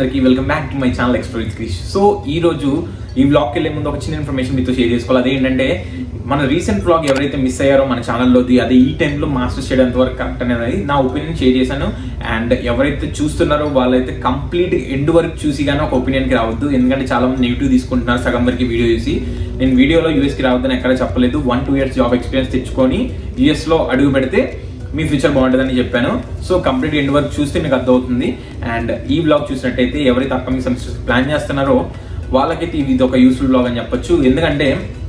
అందరికీ welcome back to my channel exploring Krish so ఈ రోజు ఈ బ్లాగ్కి వెళ్ళే ముందు ఒక చిన్న ఇన్ఫర్మేషన్ మీతో షేర్ చేసుకోవాలి అదేంటంటే మన రీసెంట్ బ్లాగ్ ఎవరైతే మిస్ అయ్యారో మన ఛానల్లోది అది ఈ టైంలో మాస్టర్స్ చేయడానికి వరకు కరెక్ట్ అనేది నా ఒపీనియన్ షేర్ చేశాను అండ్ ఎవరైతే చూస్తున్నారో వాళ్ళైతే కంప్లీట్ ఎండ్ వరకు చూసి కానీ ఒక ఒపీనియన్కి రావద్దు ఎందుకంటే చాలా మంది నెగిటివ్ తీసుకుంటున్నారు సగం వరకు వీడియో చూసి నేను వీడియోలో యూఎస్కి రావద్దని ఎక్కడ చెప్పలేదు one two years job experience తెచ్చుకొని యూఎస్లో అడుగు పెడితే మీ ఫ్యూచర్ బాగుంటుందని చెప్పాను సో కంప్లీట్ ఎండ్ వరకు చూస్తే మీకు అర్థమవుతుంది అండ్ ఈ బ్లాగ్ చూసినట్టయితే ఎవరైతే అప్కమింగ్ సెమిస్టర్స్ ప్లాన్ చేస్తున్నారో వాళ్ళకైతే ఇది ఒక యూస్ఫుల్ బ్లాగ్ అని చెప్పొచ్చు ఎందుకంటే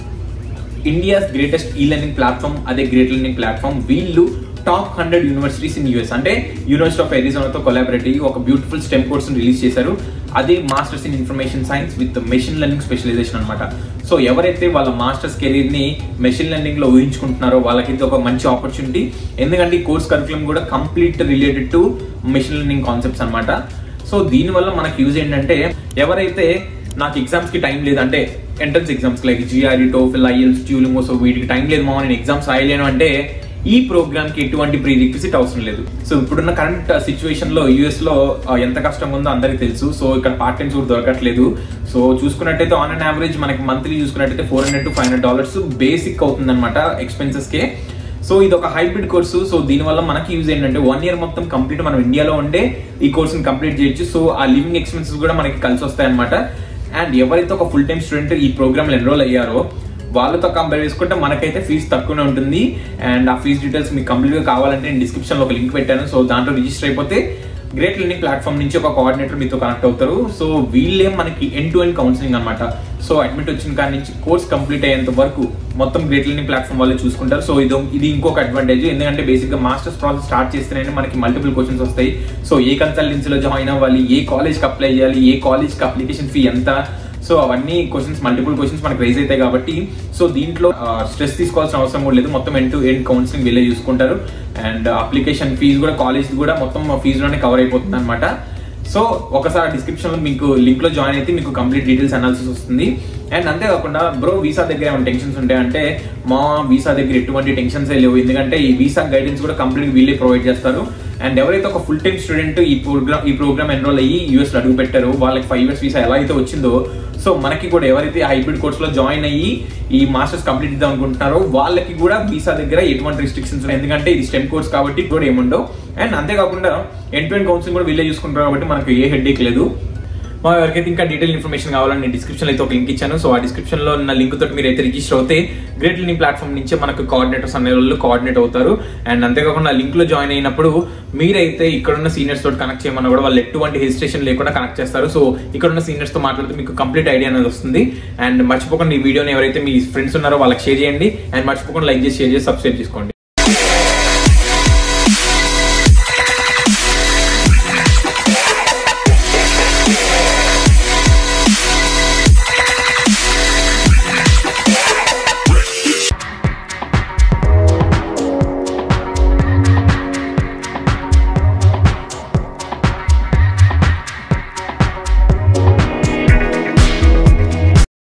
ఇండియాస్ గ్రేటెస్ట్ ఈ లెర్నింగ్ ప్లాట్ఫామ్ అదే గ్రేట్ లెర్నింగ్ ప్లాట్ఫామ్ వీళ్ళు top hundred universities in US అంటే యూనివర్సిటీ ఆఫ్ ఎరిజోనాతో కొలాబరేట్ అయ్యి ఒక బ్యూటిఫుల్ స్టెమ్ కోర్స్ రిలీజ్ చేశారు అదే masters in information science with machine learning specialization అనమాట సో ఎవరైతే వాళ్ళ మాస్టర్స్ కెరీర్ ని మెషిన్ లెర్నింగ్ లో ఊహించుకుంటున్నారో వాళ్ళకి ఇది ఒక మంచి ఆపర్చునిటీ ఎందుకంటే ఈ కోర్స్ కరికులం కూడా complete related to machine learning concepts అనమాట సో దీనివల్ల మనకు యూజ్ ఏంటంటే ఎవరైతే నాకు ఎగ్జామ్స్ కి టైం లేదు అంటే entrance exams like GRE TOEFL IELTS Duolingo so వీటికి టైం లేదు మామ నేను ఎగ్జామ్స్ రాయలేను అంటే ఈ ప్రోగ్రామ్ కి ఎటువంటి ప్రీ రిక్విజిట్ అవసరం లేదు సో ఇప్పుడున్న కరెంట్ సిచ్యువేషన్ లో యుఎస్ లో ఆ, ఎంత కష్టంగా ఉందో అందరికీ తెలుసు సో ఇక్కడ పార్ట్ టైమ్స్ కూడా దొరకట్లేదు సో చూసుకున్నట్టయితే ఆన్ అండ్ యావరేజ్ మనకి మంత్లీ చూసుకున్నట్టయితే four hundred to five hundred dollars basic అవుతుంది అనమాట ఎక్స్పెన్సెస్ కే సో ఇది ఒక హైబ్రిడ్ కోర్సు సో దీనివల్ల మనకి యూజ్ ఏంటంటే వన్ ఇయర్ మొత్తం కంప్లీట్ మనం ఇండియాలో ఉండే ఈ కోర్సుని కంప్లీట్ చేయొచ్చు సో ఆ లివింగ్ ఎక్స్పెన్సెస్ కూడా మనకి కలిసి వస్తాయి అనమాట అండ్ ఎవరైతే ఒక ఫుల్ టైం స్టూడెంట్ ఈ ప్రోగ్రామ్ లో ఎన్రోల్ అయ్యారో వాళ్ళతో కంపేర్ చేసుకుంటే మనకైతే ఫీజు తక్కువనే ఉంటుంది అండ్ ఆ ఫీజు డీటెయిల్స్ మీకు కంప్లీట్ గా కావాలంటే నేను డిస్క్రిప్షన్ లో ఒక లింక్ పెట్టాను సో దాంట్లో రిజిస్టర్ అయిపోతే గ్రేట్ లెర్నింగ్ ప్లాట్ఫామ్ నుంచి ఒక కోఆర్డినేటర్ మీతో కనెక్ట్ అవుతారు సో వీళ్ళే మనకి ఎండ్ టు ఎండ్ కౌన్సిలింగ్ అనమాట సో అడ్మిట్ వచ్చిన కాడి నుంచి కోర్స్ కంప్లీట్ అయ్యేంత వరకు మొత్తం గ్రేట్ లెర్నింగ్ ప్లాట్ఫామ్ వాళ్ళు చూసుకుంటారు సో ఇది ఇది ఇంకొక అడ్వాంటేజ్ ఎందుకంటే బేసిక్ గా మాస్టర్స్ ప్రాసెస్ స్టార్ట్ చేస్తేనే మనకి మల్టిపుల్ క్వశ్చన్స్ వస్తాయి సో ఏ కన్సల్టెన్సీలో జాయిన్ అవ్వాలి ఏ కాలేజ్కి అప్లై చేయాలి ఏ కాలేజ్కి అప్లికేషన్ ఫీ ఎంత సో అవన్నీ క్వశ్చన్స్ మల్టిపుల్ క్వశ్చన్స్ మనకి రైజ్ అవుతాయి కాబట్టి సో దీంట్లో స్ట్రెస్ తీసుకోవాల్సిన అవసరం కూడా లేదు మొత్తం ఎండ్ టు ఎండ్ కౌన్సిలింగ్ వీళ్ళే చూసుకుంటారు అండ్ అప్లికేషన్ ఫీజు కూడా కాలేజ్ కూడా మొత్తం ఫీజులోనే కవర్ అయిపోతుంది అనమాట సో ఒకసారి డిస్క్రిప్షన్ లో మీకు లింక్ లో జాయిన్ అయితే మీకు కంప్లీట్ డీటెయిల్స్ అనాలిసిస్ వస్తుంది అండ్ అంతేకాకుండా బ్రో వీసా దగ్గర ఏమైనా టెన్షన్స్ ఉంటాయంటే మా వీసా దగ్గర ఎటువంటి టెన్షన్స్ లేవు ఎందుకంటే ఈ వీసా గైడెన్స్ కూడా కంప్లీట్ వీళ్ళే ప్రొవైడ్ చేస్తారు అండ్ ఎవరైతే ఒక ఫుల్ టైం స్టూడెంట్ ఈ ప్రోగ్రామ్ ఈ ప్రోగ్రామ్ ఎన్రోల్ అయ్యి యూఎస్ లో అడుగు పెట్టారో వాళ్ళకి ఫైవ్ ఇయర్స్ వీసా ఎలా అయితే వచ్చిందో సో మనకి కూడా ఎవరైతే హైబ్రిడ్ కోర్స్ లో జాయిన్ అయ్యి ఈ మాస్టర్స్ కంప్లీట్ ఇద్దాం అనుకుంటున్నారో వాళ్ళకి కూడా వీసా దగ్గర ఎటువంటి రిస్ట్రిక్షన్స్ ఉన్నాయి ఎందుకంటే ఇది స్టెమ్ కోర్స్ కాబట్టి కూడా ఏముండవు అండ్ అంతేకాకుండా ఎండ్ టు ఎండ్ కౌన్సిలింగ్ కూడా వీళ్ళే చూసుకుంటారు కాబట్టి మనకు ఏ హెడ్ లేదు మా ఎవరికైతే ఇంకా డీటెయిల్ ఇన్ఫర్మేషన్ కావాలని నేను డిస్క్రిప్షన్ అయితే ఒక లింక్ ఇచ్చాను సో ఆ డిస్క్రిప్షన్ లో ఉన్న లింక్ తోటి మీరు అయితే రిజిస్టర్ అవుతే గ్రేట్ లెర్నింగ్ ప్లాట్ఫామ్ నుంచి మనకు కోఆర్డినేటర్స్ అనే వాళ్ళు కోఆర్డినేట్ అవుతారు అండ్ అంతేకాకుండా ఆ లింక్ లో జాయిన్ అయినప్పుడు మీరైతే ఇక్కడ ఉన్న సీనియర్స్ తోటి కనెక్ట్ చేయమన్నా కూడా వాళ్ళు ఎటువంటి హెజిటేషన్ లేకుండా కనెక్ట్ చేస్తారు సో ఇక్కడ ఉన్న సీనియర్స్ తో మాట్లాడితే మీకు కంప్లీట్ ఐడియా అనేది వస్తుంది అండ్ మర్చిపోకుండా ఈ వీడియోని ఎవరైతే మీ ఫ్రెండ్స్ ఉన్నారో వాళ్ళకి షేర్ చేయండి అండ్ మర్చిపోకుండా లైక్ చేసి షేర్ చేసి సబ్స్క్రైబ్ చేసుకోండి